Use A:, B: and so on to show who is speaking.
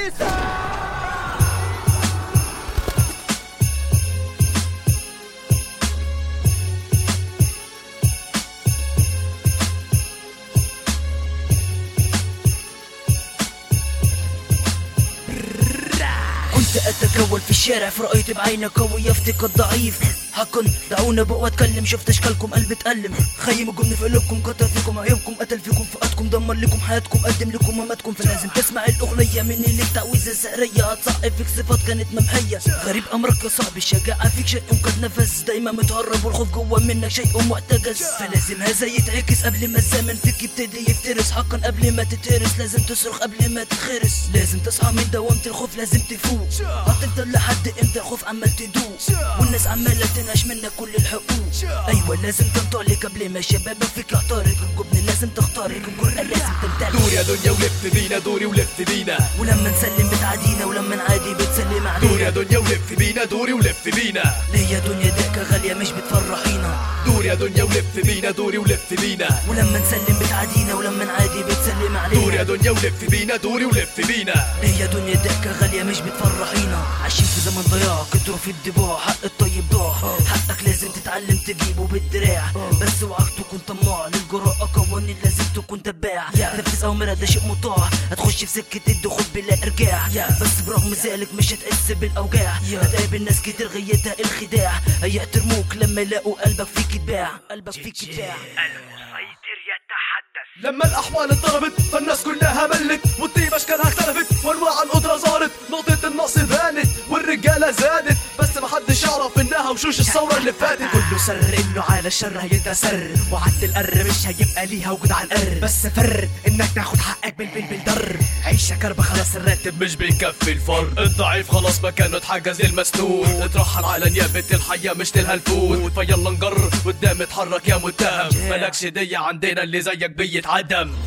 A: الكنيسة
B: كنت اتكول في الشارع فرأيت بعيني قوي يفتك الضعيف حقا دعونا بقى اتكلم شفت اشكالكم قلبي اتألم خيم الجبن في قلوبكم كتر فيكم عيوبكم قتل فيكم فؤادكم دمر لكم حياتكم قدم لكم مماتكم فلازم تسمع الاغنية مني لك تعويذة سحرية هتصعب فيك صفات كانت ممحية غريب امرك يا صاحبي الشجاعة فيك شيء قد نفس دايما متهرب والخوف جوا منك شيء محتجز فلازم هذا يتعكس قبل ما الزمن فيك يبتدي يفترس حقا قبل ما تتهرس لازم تصرخ قبل ما تتخرس لازم تصحى من دوامة الخوف لازم تفوق هتفضل لحد امتى الخوف عمال تدوق والناس عمالة تنهش منك كل الحقوق ايوه لازم تنطلق قبل ما شبابك فيك يحترق الجبن لازم تخترق الجرأة لازم تمتلك
C: دور يا دنيا ولف بينا دوري ولف بينا
B: ولما نسلم بتعدينا ولما نعادي بتسلم
C: دور يا
B: علينا
C: دنيا ولف بينا دوري ولف بينا
B: ليه يا دنيا ضحكة غالية مش بتفرحينا
C: دور يا دنيا ولف بينا دوري ولف بينا
B: ولما نسلم بتعدينا ولما نعادي بتسلم
C: دور يا
B: علينا
C: دنيا ولف بينا دوري ولف بينا
B: ليه يا دنيا ضحكة غالية مش بتفرحينا عايشين في زمن ضياع كتروا في الضباع حق الطيب ضاع حقك لازم تتعلم تجيبه بالدراع بس اوعك تكون طماع للجراءة قوانين لازم تكون تباع نفذ اوامرها ده شيء مطاع هتخش في سكة الدخول بلا ارجاع بس برغم ذلك مش هتحس بالاوجاع هتقابل ناس كتير غيتها الخداع هيحترموك لما يلاقوا قلبك فيك يتباع قلبك فيك يتباع
C: لما الاحوال اتضربت فالناس كلها ملت والطيب اشكالها اختلفت وانواع القدره ظهرت نقطه النقص بانت والرجاله زادت بس محدش يعرف انها وشوش الثوره اللي فاتت
D: كله سر انه على الشر هيتسر وعد القر مش هيبقى ليها وجود على القر بس فر انك تاخد حقك بالبل بالدر عيشة كرب خلاص الراتب
C: مش بيكفي الفرق الضعيف خلاص مكانه اتحجز للمسنود اترحل على نيابة الحياة مش تلها الفوت فيلا نجر قدام اتحرك يا متهم مالكش دية عندنا اللي زيك بيتعدم